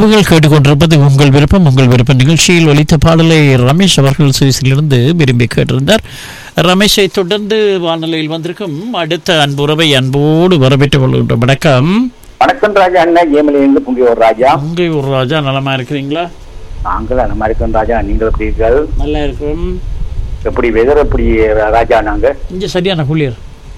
உங்கள் கேட்டுக்கொண்டிருப்பது உங்கள் விருப்பம் உங்கள் விருப்பம் நிகழ்ச்சியில் ஒலித்த பாடலை ரமேஷ் அவர்கள் சுவிஸிலிருந்து விரும்பி கேட்டிருந்தார் ரமேஷை தொடர்ந்து வானொலியில் வந்திருக்கும் அடுத்த அன்புறவை அன்போடு வரவேற்றுக் கொள்கின்ற வணக்கம் வணக்கம் ராஜா அண்ணன் ஏமலிருந்து புங்கி ஒரு ராஜா உங்க ஒரு ராஜா நலமா இருக்கிறீங்களா நாங்கள் அந்த மாதிரி இருக்கோம் ராஜா நீங்கள் எப்படி இருக்கீர்கள் நல்லா இருக்கும் எப்படி வெதர் எப்படி ராஜா நாங்க இங்க சரியான குளிர்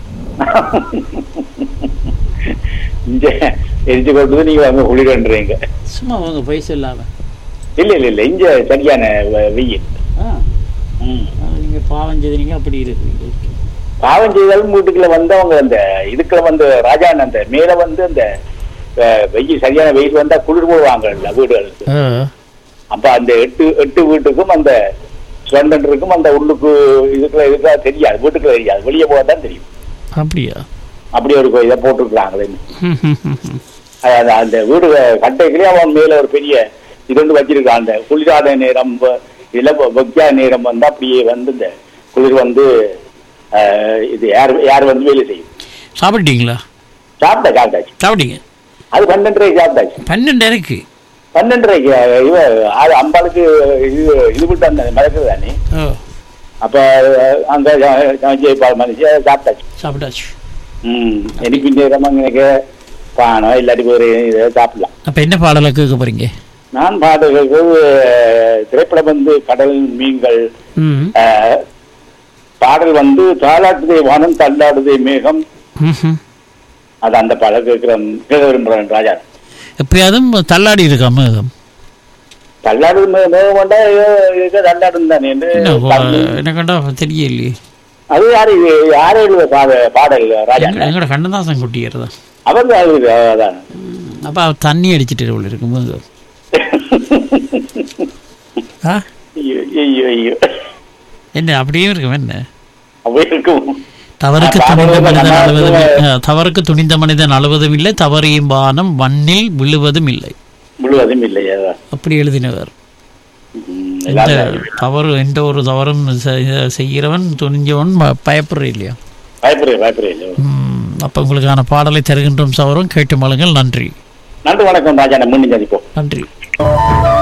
இங்க எரிஞ்சு கொடுத்தது நீங்க அங்க குளிரன்றீங்க சும்மா அவங்க பைசா இல்லாம இல்ல இல்ல இல்ல இங்க சரியான வெ- வெயில் ஆ, ம். அது நீங்க பாவம் செய்தீங்க அப்படி இருக்கு பாவம் செய்தாலும் வீட்டுக்குள்ள வந்தவங்க அந்த இதுக்குள்ள வந்து ராஜா அண்ணன் அந்த மேல வந்து அந்த அஹ், வெயில் சரியான வெயில் வந்தா குளிர் போடுவாங்கல்ல வீடுகளுக்கு ஆ, அப்ப அந்த எட்டு எட்டு வீட்டுக்கும் அந்த சுரண்டன்ருக்கும் அந்த உள்ளுக்கு இதுக்குள்ள இதுக்குள்ள தெரியாது வீட்டுக்குள்ள தெரியாது வெளியே போக தான் தெரியும் அப்படியா அப்படி ஒரு இதை போட்டிருக்கிறாங்களே ம், ம், ம், ம். அது- அது- அந்த வீடு கட்டைக்குள்ளே அவன் மேல ஒரு பெரிய இது வந்து வச்சிருக்கான் அந்த குளிராத நேரம் வ- இல்ல வ- வெக்கையா நேரம் வந்து அப்படியே வந்து இந்த குளிர் வந்து அஹ், இது யார் யார் வந்து வேலை செய்யும் சாப்பிட்டீங்களா சாப்பிட்டா சாப்பிட்டாச்சு சாப்பிட்டீங்க அது பன்னெண்டரைக்கு சாப்பிட்டாச்சு பன்னெண்டு எனக்கு பன்னெண்டரைக்கு இவ ஆள் அம்பாளுக்கு இது இது விட்டு அந்த மறக்குது தானே ஓ அப்ப அஹ், அங்க ஜெயபால் மனுஷ சாப்பிட்டாச்சு சாப்பிட்டாச்சு ம் எனக்கு நேரம் எனக்கு பானம் இல்லாட்டி ஒரு இதை சாப்பிடலாம் அப்ப என்ன பாடலை கேட்க போறீங்க நான் பாடுகிறது அஹ், திரைப்படம் வந்து கடல் மீன்கள் ம் அஹ், பாடல் வந்து தாளாட்டுதே வானம் தள்ளாடுதே மேகம் ம்ஹும். அது அந்த பாடல் கேட்கிறேன் கேட்க விரும்புகிறேன் ராஜா எப்பயாதும் தள்ளாடி இருக்கா மேகம் தள்ளாடு மே- மேகம் கொண்டா தள்ளாடும் தானே என்று என்ன தமிழ். என்ன கண்டா தெரியலையே அது யாரு இது? யாரு எழுத பாட பாடல் ராஜா எங்க- எங்கட கண்ணதாசன் குட்டியர் தான் அவங்க எழுது அதான் அப்ப அவ தண்ணி அடிச்சிட்டு உள்ள இருக்கு மேகம் ஆ ஐயோ ஐயோ ஐயோ என்ன அப்படியே இருக்கும் என்ன அப்படி இருக்கும் தவறுக்கு ஆ, துணிந்த பாடல்கள் மனிதன் நம்ம அழுவதும் வந்து- இல்லை. ஆ, தவறுக்கு துணிந்த மனிதன் அழுவதும் இல்லை தவறையும் வானம் மண்ணில் விழுவதும் இல்லை முழுவதும் இல்லை அதான். அப்படி எழுதினவர் ம், எந்த எல்லாரும் தவறு எந்த ஒரு தவறும் செ- செய்கிறவன் துணிஞ்சவன் ப- பயப்படுற இல்லையா பயப்படுறேன் பயப்படுறேன் ம், அப்ப உங்களுக்கான பாடலை தருகின்றோம் சவரும் கேட்டு மழுங்கள் நன்றி நன்றி வணக்கம் ராஜா நம்ம மீண்டும் சந்திப்போம் நன்றி